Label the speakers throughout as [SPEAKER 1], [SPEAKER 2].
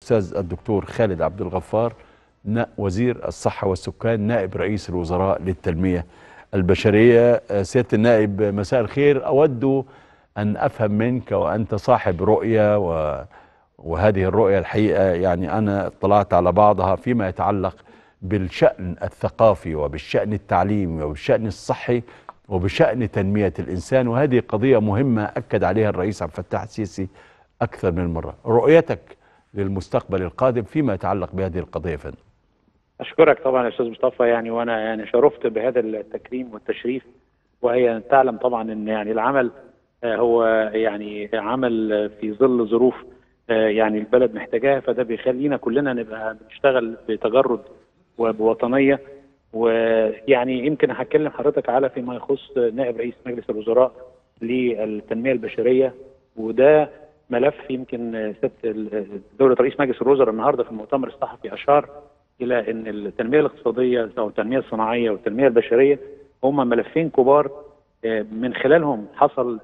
[SPEAKER 1] الاستاذ الدكتور خالد عبد الغفار وزير الصحه والسكان نائب رئيس الوزراء للتنميه البشريه سياده النائب مساء الخير اود ان افهم منك وانت صاحب رؤيه و وهذه الرؤيه الحقيقه يعني انا اطلعت على بعضها فيما يتعلق بالشان الثقافي وبالشان التعليمي وبالشان الصحي وبشان تنميه الانسان وهذه قضيه مهمه اكد عليها الرئيس عبد الفتاح السيسي اكثر من مره رؤيتك للمستقبل القادم فيما يتعلق بهذه القضيه يا فندم
[SPEAKER 2] اشكرك طبعا يا استاذ مصطفى يعني وانا يعني شرفت بهذا التكريم والتشريف وهي تعلم طبعا ان يعني العمل هو يعني عمل في ظل ظروف يعني البلد محتاجاها فده بيخلينا كلنا نبقى بنشتغل بتجرد وبوطنيه ويعني يمكن هتكلم حضرتك على فيما يخص نائب رئيس مجلس الوزراء للتنميه البشريه وده ملف يمكن سياده دوله رئيس مجلس الوزراء النهارده في المؤتمر الصحفي اشار الى ان التنميه الاقتصاديه او التنميه الصناعيه والتنميه البشريه هم ملفين كبار من خلالهم حصل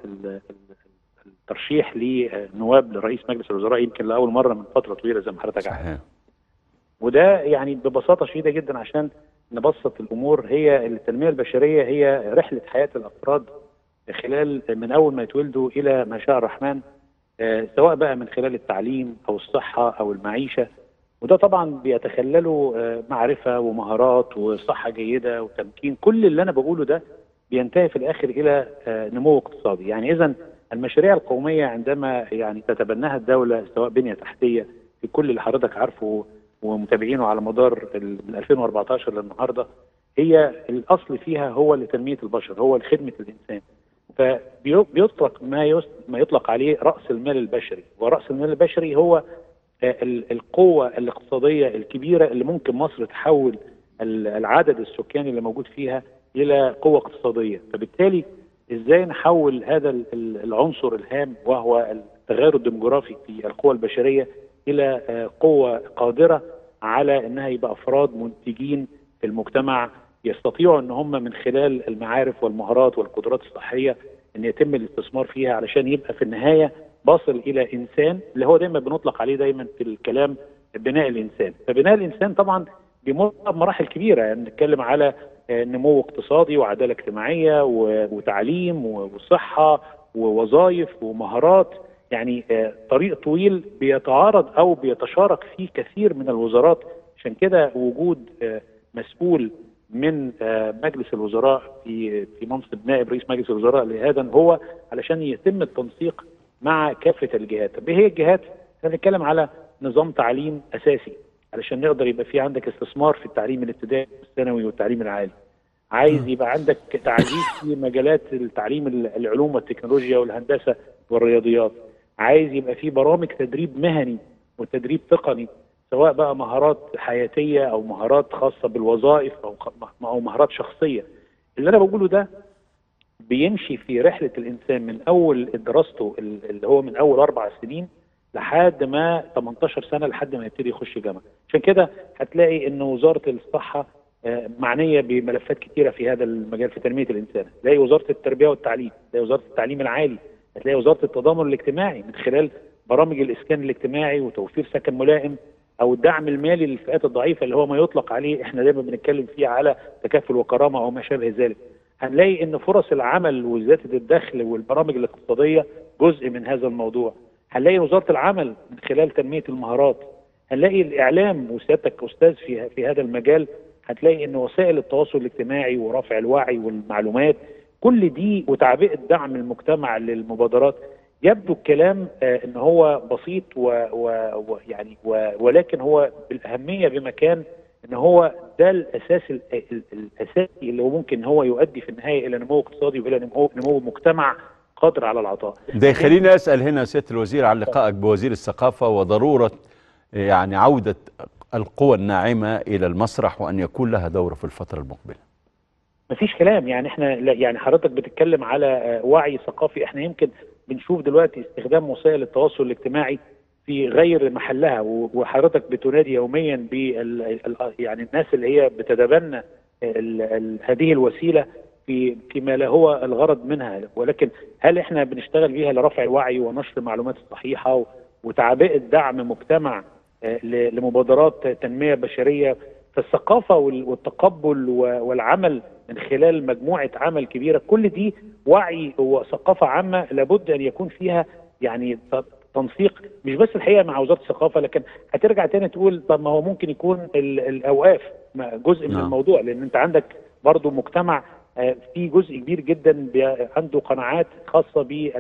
[SPEAKER 2] الترشيح لنواب لرئيس مجلس الوزراء يمكن لاول مره من فتره طويله زي ما حضرتك عارف. وده يعني ببساطه شديده جدا عشان نبسط الامور هي التنميه البشريه هي رحله حياه الافراد خلال من اول ما يتولدوا الى ما شاء الرحمن سواء بقى من خلال التعليم او الصحه او المعيشه وده طبعا بيتخلله معرفه ومهارات وصحه جيده وتمكين كل اللي انا بقوله ده بينتهي في الاخر الى نمو اقتصادي يعني اذا المشاريع القوميه عندما يعني تتبناها الدوله سواء بنيه تحتيه في كل اللي حضرتك عارفه ومتابعينه على مدار من 2014 للنهارده هي الاصل فيها هو لتنميه البشر هو لخدمه الانسان فبيطلق ما ما يطلق عليه راس المال البشري وراس المال البشري هو القوه الاقتصاديه الكبيره اللي ممكن مصر تحول العدد السكاني اللي موجود فيها الى قوه اقتصاديه فبالتالي ازاي نحول هذا العنصر الهام وهو التغير الديموغرافي في القوى البشريه الى قوه قادره على انها يبقى افراد منتجين في المجتمع يستطيعوا ان هم من خلال المعارف والمهارات والقدرات الصحيه ان يتم الاستثمار فيها علشان يبقى في النهايه باصل الى انسان اللي هو دايما بنطلق عليه دايما في الكلام بناء الانسان فبناء الانسان طبعا بيمر بمراحل كبيره يعني بنتكلم على نمو اقتصادي وعداله اجتماعيه وتعليم وصحه ووظائف ومهارات يعني طريق طويل بيتعارض او بيتشارك فيه كثير من الوزارات عشان كده وجود مسؤول من مجلس الوزراء في في منصب نائب رئيس مجلس الوزراء لهذا هو علشان يتم التنسيق مع كافه الجهات، طب ايه هي الجهات؟ احنا بنتكلم على نظام تعليم اساسي علشان نقدر يبقى في عندك استثمار في التعليم الابتدائي والثانوي والتعليم العالي. عايز يبقى عندك تعزيز في مجالات التعليم العلوم والتكنولوجيا والهندسه والرياضيات. عايز يبقى في برامج تدريب مهني وتدريب تقني سواء بقى مهارات حياتيه او مهارات خاصه بالوظائف او او مهارات شخصيه. اللي انا بقوله ده بيمشي في رحله الانسان من اول دراسته اللي هو من اول اربع سنين لحد ما 18 سنه لحد ما يبتدي يخش جامعه عشان كده هتلاقي ان وزاره الصحه معنيه بملفات كثيره في هذا المجال في تنميه الانسان تلاقي وزاره التربيه والتعليم تلاقي وزاره التعليم العالي هتلاقي وزاره التضامن الاجتماعي من خلال برامج الاسكان الاجتماعي وتوفير سكن ملائم او الدعم المالي للفئات الضعيفه اللي هو ما يطلق عليه احنا دايما بنتكلم فيه على تكافل وكرامه او ما شابه ذلك هنلاقي ان فرص العمل وزياده الدخل والبرامج الاقتصاديه جزء من هذا الموضوع هنلاقي وزاره العمل من خلال تنميه المهارات هنلاقي الاعلام وسيادتك استاذ في في هذا المجال هتلاقي ان وسائل التواصل الاجتماعي ورفع الوعي والمعلومات كل دي وتعبئه دعم المجتمع للمبادرات يبدو الكلام آه ان هو بسيط ويعني ولكن هو بالاهميه بمكان ان هو ده الاساس الاساسي اللي هو ممكن هو يؤدي في النهايه الى نمو اقتصادي والى نمو, نمو مجتمع قادر على العطاء.
[SPEAKER 1] ده يخليني اسال هنا سياده الوزير عن لقائك بوزير الثقافه وضروره يعني عوده القوى الناعمه الى المسرح وان يكون لها دور في الفتره المقبله.
[SPEAKER 2] مفيش كلام يعني احنا يعني حضرتك بتتكلم على وعي ثقافي احنا يمكن بنشوف دلوقتي استخدام وسائل التواصل الاجتماعي في غير محلها وحضرتك بتنادي يوميا بال يعني الناس اللي هي بتتبنى ال ال هذه الوسيله في فيما لا هو الغرض منها ولكن هل احنا بنشتغل بيها لرفع الوعي ونشر المعلومات الصحيحه وتعبئه دعم مجتمع آه، ل- لمبادرات تنميه بشريه فالثقافه وال- والتقبل و- والعمل من خلال مجموعه عمل كبيره كل دي وعي وثقافه عامه لابد ان يكون فيها يعني ت- تنسيق مش بس الحقيقه مع وزاره الثقافه لكن هترجع تاني تقول طب ما هو ممكن يكون ال- الاوقاف ما- جزء من
[SPEAKER 1] نعم.
[SPEAKER 2] الموضوع لان انت عندك برضو مجتمع آه، في جزء كبير جدا بي- عنده قناعات خاصه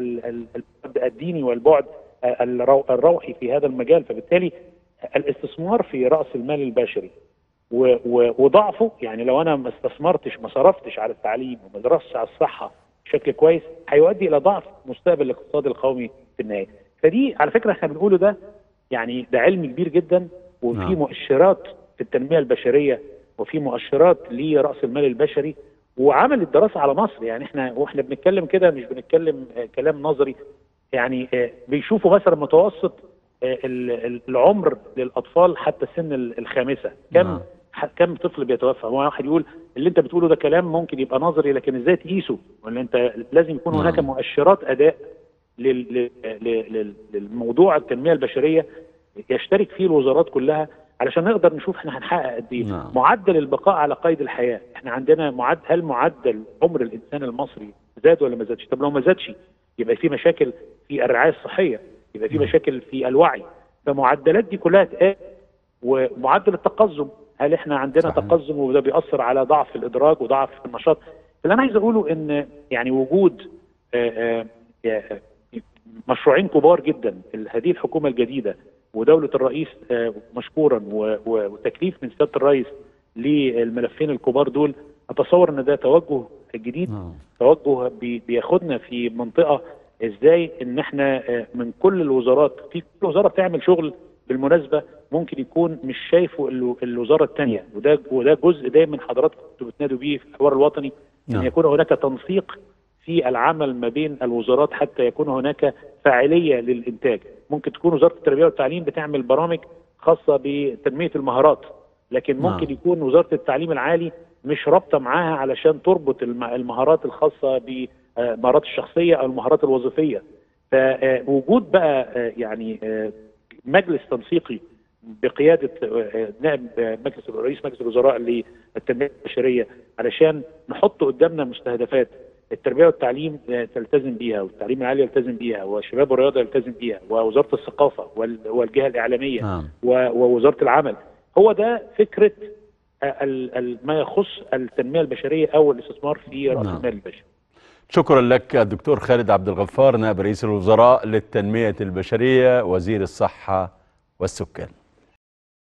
[SPEAKER 2] بالبعد الديني والبعد آه، الرو- الروحي في هذا المجال فبالتالي الاستثمار في راس المال البشري و- و- وضعفه يعني لو انا ما استثمرتش ما صرفتش على التعليم وما درستش على الصحه بشكل كويس هيؤدي الى ضعف مستقبل الاقتصاد القومي في النهايه فدي على فكره احنا بنقوله ده يعني ده علم كبير جدا وفي
[SPEAKER 1] نعم.
[SPEAKER 2] مؤشرات في التنميه البشريه وفي مؤشرات لراس المال البشري وعمل الدراسه على مصر يعني احنا واحنا بنتكلم كده مش بنتكلم آه، كلام نظري يعني آه، بيشوفوا مثلا متوسط آه، ال- ال- العمر للاطفال حتى سن ال- الخامسه كم
[SPEAKER 1] نعم.
[SPEAKER 2] ح- كم طفل بيتوفى هو واحد يقول اللي انت بتقوله ده كلام ممكن يبقى نظري لكن ازاي تقيسه ولا انت لازم يكون هناك
[SPEAKER 1] نعم.
[SPEAKER 2] مؤشرات اداء لل- لل- لل- لل- للموضوع التنميه البشريه يشترك فيه الوزارات كلها علشان نقدر نشوف احنا هنحقق قد ايه
[SPEAKER 1] نعم.
[SPEAKER 2] معدل البقاء على قيد الحياه احنا عندنا معد هل معدل عمر الانسان المصري زاد ولا ما زادش طب لو ما زادش يبقى في مشاكل في الرعايه الصحيه يبقى في
[SPEAKER 1] نعم.
[SPEAKER 2] مشاكل في الوعي فمعدلات دي كلها تقال ومعدل التقزم هل احنا عندنا
[SPEAKER 1] صحيح.
[SPEAKER 2] تقزم وده بيأثر على ضعف الادراك وضعف النشاط اللي انا عايز اقوله ان يعني وجود آه، آه، آه، مشروعين كبار جدا ال- هذه الحكومه الجديده ودوله الرئيس آه، مشكورا و- و- وتكليف من سياده الرئيس للملفين الكبار دول اتصور ان ده توجه جديد
[SPEAKER 1] نعم.
[SPEAKER 2] توجه بي- بياخدنا في منطقه ازاي ان احنا آه، من كل الوزارات في كل وزاره بتعمل شغل بالمناسبه ممكن يكون مش شايفه ال- الوزاره الثانيه وده وده جزء دايما حضراتكم كنتوا بتنادوا بيه في الحوار الوطني ان
[SPEAKER 1] نعم.
[SPEAKER 2] يكون هناك تنسيق في العمل ما بين الوزارات حتى يكون هناك فاعليه للانتاج ممكن تكون وزاره التربيه والتعليم بتعمل برامج خاصه بتنميه المهارات لكن
[SPEAKER 1] نعم.
[SPEAKER 2] ممكن يكون وزاره التعليم العالي مش رابطه معاها علشان تربط الم- المهارات الخاصه بالمهارات الشخصيه او المهارات الوظيفيه فوجود بقى آه، يعني آه، مجلس تنسيقي بقياده آه، نائب آه، مجلس رئيس مجلس الوزراء للتنميه البشريه علشان نحط قدامنا مستهدفات التربيه والتعليم آه، تلتزم بيها والتعليم العالي يلتزم بيها والشباب والرياضه يلتزم بيها ووزاره الثقافه وال- والجهه الاعلاميه
[SPEAKER 1] نعم.
[SPEAKER 2] و- ووزاره العمل هو ده فكره آه، ال- ال- ما يخص التنميه البشريه او الاستثمار في راس
[SPEAKER 1] نعم.
[SPEAKER 2] المال البشري
[SPEAKER 1] شكرا لك الدكتور خالد عبد الغفار نائب رئيس الوزراء للتنمية البشرية وزير الصحة والسكان